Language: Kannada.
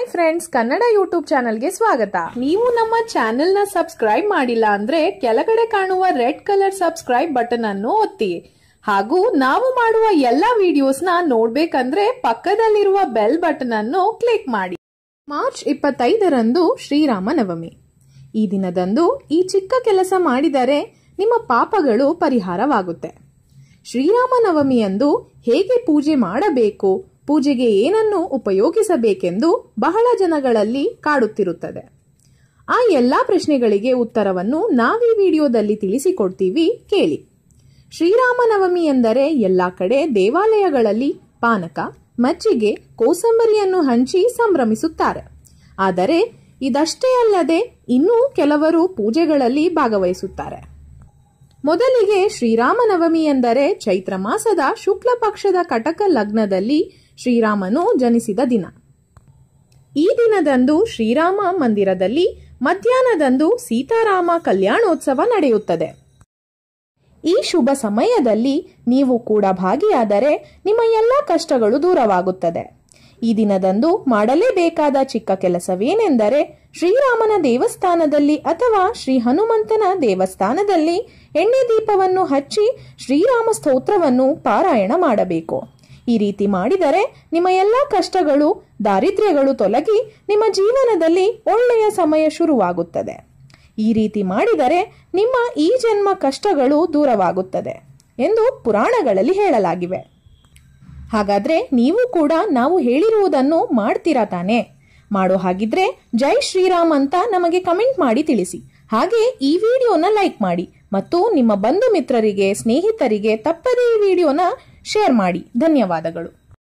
ಹಾಯ್ ಫ್ರೆಂಡ್ಸ್ ಕನ್ನಡ ಯೂಟ್ಯೂಬ್ ಚಾನಲ್ಗೆ ಸ್ವಾಗತ ನೀವು ನಮ್ಮ ಚಾನೆಲ್ ನ ಸಬ್ಸ್ಕ್ರೈಬ್ ಮಾಡಿಲ್ಲ ಅಂದ್ರೆ ಕೆಳಗಡೆ ಕಾಣುವ ರೆಡ್ ಕಲರ್ ಸಬ್ಸ್ಕ್ರೈಬ್ ಬಟನ್ ಅನ್ನು ಒತ್ತಿ ಹಾಗೂ ನಾವು ಮಾಡುವ ಎಲ್ಲಾ ವಿಡಿಯೋಸ್ ನ ನೋಡ್ಬೇಕಂದ್ರೆ ಪಕ್ಕದಲ್ಲಿರುವ ಬೆಲ್ ಬಟನ್ ಅನ್ನು ಕ್ಲಿಕ್ ಮಾಡಿ ಮಾರ್ಚ್ ಇಪ್ಪತ್ತೈದರಂದು ಶ್ರೀರಾಮ ನವಮಿ ಈ ದಿನದಂದು ಈ ಚಿಕ್ಕ ಕೆಲಸ ಮಾಡಿದರೆ ನಿಮ್ಮ ಪಾಪಗಳು ಪರಿಹಾರವಾಗುತ್ತೆ ಶ್ರೀರಾಮ ನವಮಿಯಂದು ಹೇಗೆ ಪೂಜೆ ಮಾಡಬೇಕು ಪೂಜೆಗೆ ಏನನ್ನು ಉಪಯೋಗಿಸಬೇಕೆಂದು ಬಹಳ ಜನಗಳಲ್ಲಿ ಕಾಡುತ್ತಿರುತ್ತದೆ ಆ ಎಲ್ಲಾ ಪ್ರಶ್ನೆಗಳಿಗೆ ಉತ್ತರವನ್ನು ನಾವೀ ವಿಡಿಯೋದಲ್ಲಿ ತಿಳಿಸಿಕೊಡ್ತೀವಿ ಕೇಳಿ ಶ್ರೀರಾಮನವಮಿ ಎಂದರೆ ಎಲ್ಲಾ ಕಡೆ ದೇವಾಲಯಗಳಲ್ಲಿ ಪಾನಕ ಮಜ್ಜಿಗೆ ಕೋಸಂಬರಿಯನ್ನು ಹಂಚಿ ಸಂಭ್ರಮಿಸುತ್ತಾರೆ ಆದರೆ ಇದಷ್ಟೇ ಅಲ್ಲದೆ ಇನ್ನೂ ಕೆಲವರು ಪೂಜೆಗಳಲ್ಲಿ ಭಾಗವಹಿಸುತ್ತಾರೆ ಮೊದಲಿಗೆ ಶ್ರೀರಾಮನವಮಿ ಎಂದರೆ ಚೈತ್ರ ಮಾಸದ ಶುಕ್ಲ ಪಕ್ಷದ ಕಟಕ ಲಗ್ನದಲ್ಲಿ ಶ್ರೀರಾಮನು ಜನಿಸಿದ ದಿನ ಈ ದಿನದಂದು ಶ್ರೀರಾಮ ಮಂದಿರದಲ್ಲಿ ಮಧ್ಯಾಹ್ನದಂದು ಸೀತಾರಾಮ ಕಲ್ಯಾಣೋತ್ಸವ ನಡೆಯುತ್ತದೆ ಈ ಶುಭ ಸಮಯದಲ್ಲಿ ನೀವು ಕೂಡ ಭಾಗಿಯಾದರೆ ನಿಮ್ಮ ಎಲ್ಲ ಕಷ್ಟಗಳು ದೂರವಾಗುತ್ತದೆ ಈ ದಿನದಂದು ಮಾಡಲೇಬೇಕಾದ ಚಿಕ್ಕ ಕೆಲಸವೇನೆಂದರೆ ಶ್ರೀರಾಮನ ದೇವಸ್ಥಾನದಲ್ಲಿ ಅಥವಾ ಶ್ರೀ ಹನುಮಂತನ ದೇವಸ್ಥಾನದಲ್ಲಿ ಎಣ್ಣೆ ದೀಪವನ್ನು ಹಚ್ಚಿ ಶ್ರೀರಾಮ ಸ್ತೋತ್ರವನ್ನು ಪಾರಾಯಣ ಮಾಡಬೇಕು ಈ ರೀತಿ ಮಾಡಿದರೆ ನಿಮ್ಮ ಎಲ್ಲ ಕಷ್ಟಗಳು ದಾರಿದ್ರ್ಯಗಳು ತೊಲಗಿ ನಿಮ್ಮ ಜೀವನದಲ್ಲಿ ಒಳ್ಳೆಯ ಸಮಯ ಶುರುವಾಗುತ್ತದೆ ಈ ರೀತಿ ಮಾಡಿದರೆ ನಿಮ್ಮ ಈ ಜನ್ಮ ಕಷ್ಟಗಳು ದೂರವಾಗುತ್ತದೆ ಎಂದು ಪುರಾಣಗಳಲ್ಲಿ ಹೇಳಲಾಗಿವೆ ಹಾಗಾದ್ರೆ ನೀವು ಕೂಡ ನಾವು ಹೇಳಿರುವುದನ್ನು ಮಾಡ್ತೀರಾ ತಾನೆ ಮಾಡೋ ಹಾಗಿದ್ರೆ ಜೈ ಶ್ರೀರಾಮ್ ಅಂತ ನಮಗೆ ಕಮೆಂಟ್ ಮಾಡಿ ತಿಳಿಸಿ ಹಾಗೆ ಈ ವಿಡಿಯೋನ ಲೈಕ್ ಮಾಡಿ ಮತ್ತು ನಿಮ್ಮ ಬಂಧು ಮಿತ್ರರಿಗೆ ಸ್ನೇಹಿತರಿಗೆ ತಪ್ಪದೇ ಈ ವಿಡಿಯೋನ ಶೇರ್ ಮಾಡಿ ಧನ್ಯವಾದಗಳು